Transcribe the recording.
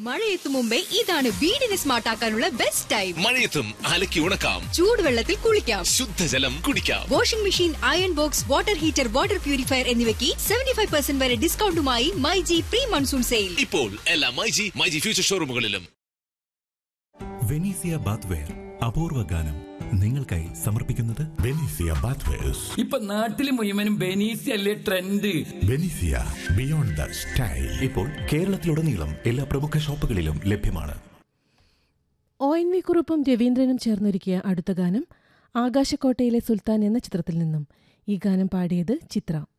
മഴയെത്തും മുമ്പേ ഇതാണ് വീടിനെ സ്മാർട്ട് ആക്കാനുള്ള ബെസ്റ്റ് ടൈം മഴയത്തും അലക്കി ഉണക്കാം ചൂടുവെള്ളത്തിൽ കുളിക്കാം ശുദ്ധജലം കുടിക്കാം washing machine iron box water heater water purifier എന്നിവയ്ക്ക് സെവന്റി ഫൈവ് പെർസെന്റ് വരെ ഡിസ്കൗണ്ടുമായി മൈജി പ്രീ മൺസൂൺ സെയിൽ ഇപ്പോൾ എല്ലാ മൈജി മൈജി ഫ്യൂച്ചർ ഷോറൂമുകളിലും വെനീസിയ ബാത്ത്വെയർ അപൂർവ ഗാനം നിങ്ങൾക്കായി സമർപ്പിക്കുന്നത് Benicia Bathwares. ഇപ്പൊ നാട്ടില് മുഴുവനും ബെനീസി അല്ലേ trend Benicia Beyond the Style. ഇപ്പോൾ കേരളത്തിലുടനീളം എല്ലാ പ്രമുഖ ഷോപ്പുകളിലും ലഭ്യമാണ് ഒ എൻ വി കുറുപ്പും രവീന്ദ്രനും ചേർന്നൊരുക്കിയ അടുത്ത ഗാനം ആകാശക്കോട്ടയിലെ സുൽത്താൻ എന്ന ചിത്രത്തിൽ നിന്നും ഈ ഗാനം പാടിയത് ചിത്ര